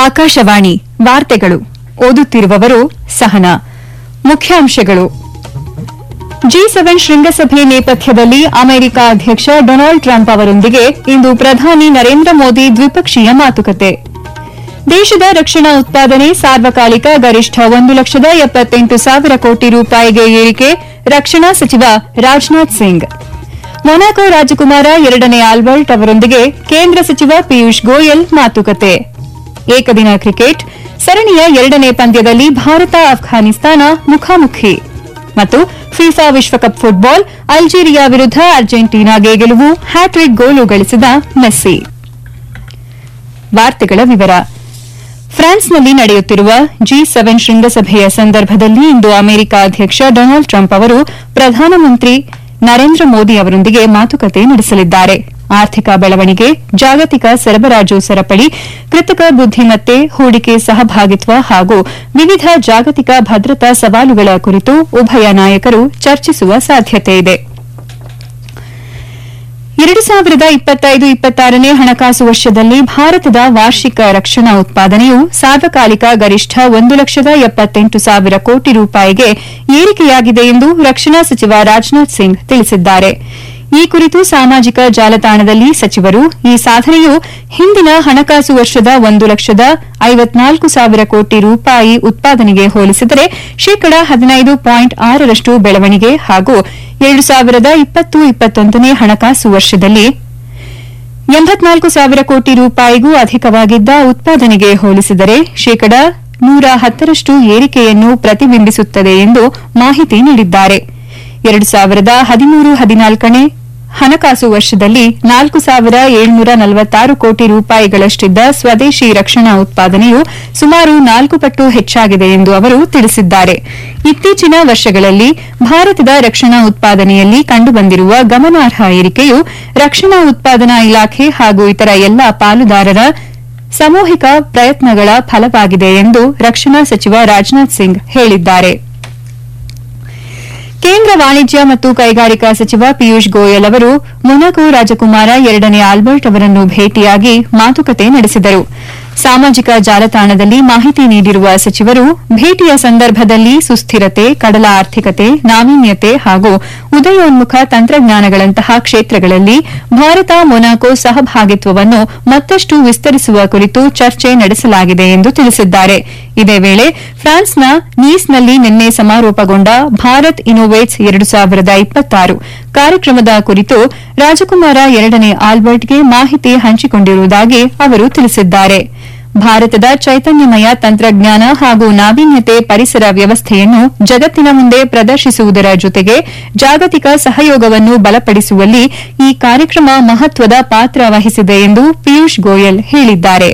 ಆಕಾಶವಾಣಿ ವಾರ್ತೆಗಳು ಓದುತ್ತಿರುವವರು ಸಹನಾ ಮುಖ್ಯಾಂಶಗಳು ಜಿ ಸೆವೆನ್ ಶೃಂಗಸಭೆ ನೇಪಥ್ಯದಲ್ಲಿ ಅಮೆರಿಕ ಅಧ್ಯಕ್ಷ ಡೊನಾಲ್ಡ್ ಟ್ರಂಪ್ ಅವರೊಂದಿಗೆ ಇಂದು ಪ್ರಧಾನಿ ನರೇಂದ್ರ ಮೋದಿ ದ್ವಿಪಕ್ಷೀಯ ಮಾತುಕತೆ ದೇಶದ ರಕ್ಷಣಾ ಉತ್ಪಾದನೆ ಸಾರ್ವಕಾಲಿಕ ಗರಿಷ್ಠ ಒಂದು ಲಕ್ಷದ ಎಪ್ಪತ್ತೆಂಟು ಸಾವಿರ ಕೋಟಿ ರೂಪಾಯಿಗೆ ಏರಿಕೆ ರಕ್ಷಣಾ ಸಚಿವ ರಾಜನಾಥ್ ಸಿಂಗ್ ಮೊನಾಕೋ ರಾಜಕುಮಾರ ಎರಡನೇ ಆಲ್ಬರ್ಟ್ ಅವರೊಂದಿಗೆ ಕೇಂದ್ರ ಸಚಿವ ಪಿಯೂಷ್ ಗೋಯಲ್ ಮಾತುಕತೆ ಏಕದಿನ ಕ್ರಿಕೆಟ್ ಸರಣಿಯ ಎರಡನೇ ಪಂದ್ಯದಲ್ಲಿ ಭಾರತ ಅಫ್ಘಾನಿಸ್ತಾನ ಮುಖಾಮುಖಿ ಮತ್ತು ಫಿಫಾ ವಿಶ್ವಕಪ್ ಫುಟ್ಬಾಲ್ ಅಲ್ಜೀರಿಯಾ ವಿರುದ್ಧ ಅರ್ಜೆಂಟೀನಾಗೆ ಗೆಲುವು ಹ್ಯಾಟ್ರಿಕ್ ಗೋಲು ಗಳಿಸಿದ ಮೆಸ್ಸಿ ವಾರ್ತೆಗಳ ವಿವರ ಫ್ರಾನ್ಸ್ನಲ್ಲಿ ನಡೆಯುತ್ತಿರುವ ಜಿ ಸೆವೆನ್ ಶೃಂಗಸಭೆಯ ಸಂದರ್ಭದಲ್ಲಿ ಇಂದು ಅಮೆರಿಕ ಅಧ್ಯಕ್ಷ ಡೊನಾಲ್ಡ್ ಟ್ರಂಪ್ ಅವರು ಪ್ರಧಾನಮಂತ್ರಿ ನರೇಂದ್ರ ಮೋದಿ ಅವರೊಂದಿಗೆ ಮಾತುಕತೆ ನಡೆಸಲಿದ್ದಾರೆ ಆರ್ಥಿಕ ಬೆಳವಣಿಗೆ ಜಾಗತಿಕ ಸರಬರಾಜು ಸರಪಳಿ ಕೃತಕ ಬುದ್ದಿಮತ್ತೆ ಹೂಡಿಕೆ ಸಹಭಾಗಿತ್ವ ಹಾಗೂ ವಿವಿಧ ಜಾಗತಿಕ ಭದ್ರತಾ ಸವಾಲುಗಳ ಕುರಿತು ಉಭಯ ನಾಯಕರು ಚರ್ಚಿಸುವ ಸಾಧ್ಯತೆಯಿದೆ ಎರಡು ಸಾವಿರದ ಇಪ್ಪತ್ತೈದು ಇಪ್ಪತ್ತಾರನೇ ಹಣಕಾಸು ವರ್ಷದಲ್ಲಿ ಭಾರತದ ವಾರ್ಷಿಕ ರಕ್ಷಣಾ ಉತ್ಪಾದನೆಯು ಸಾರ್ವಕಾಲಿಕ ಗರಿಷ್ಠ ಒಂದು ಲಕ್ಷದ ಎಪ್ಪತ್ತೆಂಟು ಸಾವಿರ ಕೋಟಿ ರೂಪಾಯಿಗೆ ಏರಿಕೆಯಾಗಿದೆ ಎಂದು ರಕ್ಷಣಾ ಸಚಿವ ರಾಜನಾಥ್ ಸಿಂಗ್ ತಿಳಿಸಿದ್ದಾರೆ ಈ ಕುರಿತು ಸಾಮಾಜಿಕ ಜಾಲತಾಣದಲ್ಲಿ ಸಚಿವರು ಈ ಸಾಧನೆಯು ಹಿಂದಿನ ಹಣಕಾಸು ವರ್ಷದ ಒಂದು ಲಕ್ಷದ ಐವತ್ನಾಲ್ಕು ಸಾವಿರ ಕೋಟಿ ರೂಪಾಯಿ ಉತ್ಪಾದನೆಗೆ ಹೋಲಿಸಿದರೆ ಶೇಕಡ ಹದಿನೈದು ಪಾಯಿಂಟ್ ಆರರಷ್ಟು ಬೆಳವಣಿಗೆ ಹಾಗೂ ಎರಡು ಸಾವಿರದ ಇಪ್ಪತ್ತು ಇಪ್ಪತ್ತೊಂದನೇ ಹಣಕಾಸು ವರ್ಷದಲ್ಲಿ ಎಂಬತ್ನಾಲ್ಕು ಸಾವಿರ ಕೋಟಿ ರೂಪಾಯಿಗೂ ಅಧಿಕವಾಗಿದ್ದ ಉತ್ಪಾದನೆಗೆ ಹೋಲಿಸಿದರೆ ಶೇಕಡ ನೂರ ಹತ್ತರಷ್ಟು ಏರಿಕೆಯನ್ನು ಪ್ರತಿಬಿಂಬಿಸುತ್ತದೆ ಎಂದು ಮಾಹಿತಿ ನೀಡಿದ್ದಾರೆ ಎರಡು ಸಾವಿರದ ಹದಿಮೂರು ಹದಿನಾಲ್ಕನೇ ಹಣಕಾಸು ವರ್ಷದಲ್ಲಿ ನಾಲ್ಕು ಸಾವಿರ ಏಳ್ನೂರ ನಲವತ್ತಾರು ಕೋಟಿ ರೂಪಾಯಿಗಳಷ್ಟಿದ್ದ ಸ್ವದೇಶಿ ರಕ್ಷಣಾ ಉತ್ಪಾದನೆಯು ಸುಮಾರು ನಾಲ್ಕು ಪಟ್ಟು ಹೆಚ್ಚಾಗಿದೆ ಎಂದು ಅವರು ತಿಳಿಸಿದ್ದಾರೆ ಇತ್ತೀಚಿನ ವರ್ಷಗಳಲ್ಲಿ ಭಾರತದ ರಕ್ಷಣಾ ಉತ್ಪಾದನೆಯಲ್ಲಿ ಕಂಡುಬಂದಿರುವ ಗಮನಾರ್ಹ ಏರಿಕೆಯು ರಕ್ಷಣಾ ಉತ್ಪಾದನಾ ಇಲಾಖೆ ಹಾಗೂ ಇತರ ಎಲ್ಲಾ ಪಾಲುದಾರರ ಸಾಮೂಹಿಕ ಪ್ರಯತ್ನಗಳ ಫಲವಾಗಿದೆ ಎಂದು ರಕ್ಷಣಾ ಸಚಿವ ರಾಜನಾಥ್ ಸಿಂಗ್ ಹೇಳಿದ್ದಾರೆ ಕೇಂದ್ರ ವಾಣಿಜ್ಯ ಮತ್ತು ಕೈಗಾರಿಕಾ ಸಚಿವ ಪಿಯೂಷ್ ಗೋಯಲ್ ಅವರು ಮೊನಾಕೋ ರಾಜಕುಮಾರ ಎರಡನೇ ಆಲ್ಬರ್ಟ್ ಅವರನ್ನು ಭೇಟಿಯಾಗಿ ಮಾತುಕತೆ ನಡೆಸಿದರು ಸಾಮಾಜಿಕ ಜಾಲತಾಣದಲ್ಲಿ ಮಾಹಿತಿ ನೀಡಿರುವ ಸಚಿವರು ಭೇಟಿಯ ಸಂದರ್ಭದಲ್ಲಿ ಸುಸ್ಥಿರತೆ ಕಡಲ ಆರ್ಥಿಕತೆ ನಾವೀನ್ಯತೆ ಹಾಗೂ ಉದಯೋನ್ಮುಖ ತಂತ್ರಜ್ಞಾನಗಳಂತಹ ಕ್ಷೇತ್ರಗಳಲ್ಲಿ ಭಾರತ ಮೊನಾಕೋ ಸಹಭಾಗಿತ್ವವನ್ನು ಮತ್ತಷ್ಟು ವಿಸ್ತರಿಸುವ ಕುರಿತು ಚರ್ಚೆ ನಡೆಸಲಾಗಿದೆ ಎಂದು ತಿಳಿಸಿದ್ದಾರೆ ಇದೇ ವೇಳೆ ಫ್ರಾನ್ಸ್ನ ನೀಸ್ನಲ್ಲಿ ನಿನ್ನೆ ಸಮಾರೋಪಗೊಂಡ ಭಾರತ್ ಇನೋವೇಟ್ಸ್ ಎರಡು ಸಾವಿರದ ಇಪ್ಪತ್ತಾರು ಕಾರ್ಯಕ್ರಮದ ಕುರಿತು ರಾಜಕುಮಾರ ಎರಡನೇ ಆಲ್ಬರ್ಟ್ಗೆ ಮಾಹಿತಿ ಹಂಚಿಕೊಂಡಿರುವುದಾಗಿ ಅವರು ತಿಳಿಸಿದ್ದಾರೆ ಭಾರತದ ಚೈತನ್ಯಮಯ ತಂತ್ರಜ್ಞಾನ ಹಾಗೂ ನಾವೀನ್ಯತೆ ಪರಿಸರ ವ್ಯವಸ್ಥೆಯನ್ನು ಜಗತ್ತಿನ ಮುಂದೆ ಪ್ರದರ್ಶಿಸುವುದರ ಜೊತೆಗೆ ಜಾಗತಿಕ ಸಹಯೋಗವನ್ನು ಬಲಪಡಿಸುವಲ್ಲಿ ಈ ಕಾರ್ಯಕ್ರಮ ಮಹತ್ವದ ಪಾತ್ರ ವಹಿಸಿದೆ ಎಂದು ಪಿಯೂಷ್ ಗೋಯಲ್ ಹೇಳಿದ್ದಾರೆ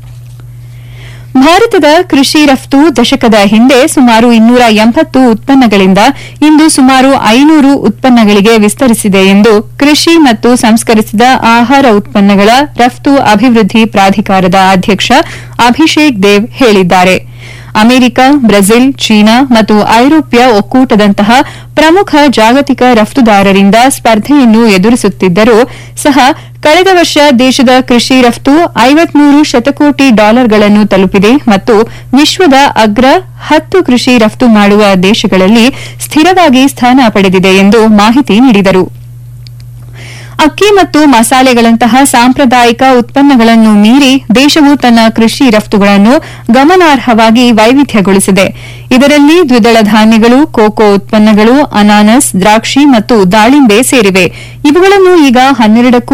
ಭಾರತದ ಕೃಷಿ ರಫ್ತು ದಶಕದ ಹಿಂದೆ ಸುಮಾರು ಇನ್ನೂರ ಎಂಬತ್ತು ಉತ್ಪನ್ನಗಳಿಂದ ಇಂದು ಸುಮಾರು ಐನೂರು ಉತ್ಪನ್ನಗಳಿಗೆ ವಿಸ್ತರಿಸಿದೆ ಎಂದು ಕೃಷಿ ಮತ್ತು ಸಂಸ್ಕರಿಸಿದ ಆಹಾರ ಉತ್ಪನ್ನಗಳ ರಫ್ತು ಅಭಿವೃದ್ಧಿ ಪ್ರಾಧಿಕಾರದ ಅಧ್ಯಕ್ಷ ಅಭಿಷೇಕ್ ದೇವ್ ಹೇಳಿದ್ದಾರೆ ಅಮೆರಿಕ ಬ್ರೆಜಿಲ್ ಚೀನಾ ಮತ್ತು ಐರೋಪ್ಯ ಒಕ್ಕೂಟದಂತಹ ಪ್ರಮುಖ ಜಾಗತಿಕ ರಫ್ತುದಾರರಿಂದ ಸ್ಪರ್ಧೆಯನ್ನು ಎದುರಿಸುತ್ತಿದ್ದರೂ ಸಹ ಕಳೆದ ವರ್ಷ ದೇಶದ ಕೃಷಿ ರಫ್ತು ಐವತ್ಮೂರು ಶತಕೋಟಿ ಡಾಲರ್ಗಳನ್ನು ತಲುಪಿದೆ ಮತ್ತು ವಿಶ್ವದ ಅಗ್ರ ಹತ್ತು ಕೃಷಿ ರಫ್ತು ಮಾಡುವ ದೇಶಗಳಲ್ಲಿ ಸ್ಥಿರವಾಗಿ ಸ್ಥಾನ ಪಡೆದಿದೆ ಎಂದು ಮಾಹಿತಿ ನೀಡಿದರು ಅಕ್ಕಿ ಮತ್ತು ಮಸಾಲೆಗಳಂತಹ ಸಾಂಪ್ರದಾಯಿಕ ಉತ್ಪನ್ನಗಳನ್ನು ಮೀರಿ ದೇಶವು ತನ್ನ ಕೃಷಿ ರಫ್ತುಗಳನ್ನು ಗಮನಾರ್ಹವಾಗಿ ವೈವಿಧ್ಯಗೊಳಿಸಿದೆ ಇದರಲ್ಲಿ ದ್ವಿದಳ ಧಾನ್ಯಗಳು ಕೋಕೋ ಉತ್ಪನ್ನಗಳು ಅನಾನಸ್ ದ್ರಾಕ್ಷಿ ಮತ್ತು ದಾಳಿಂಬೆ ಸೇರಿವೆ ಇವುಗಳನ್ನು ಈಗ ಹನ್ನೆರಡಕ್ಕೂ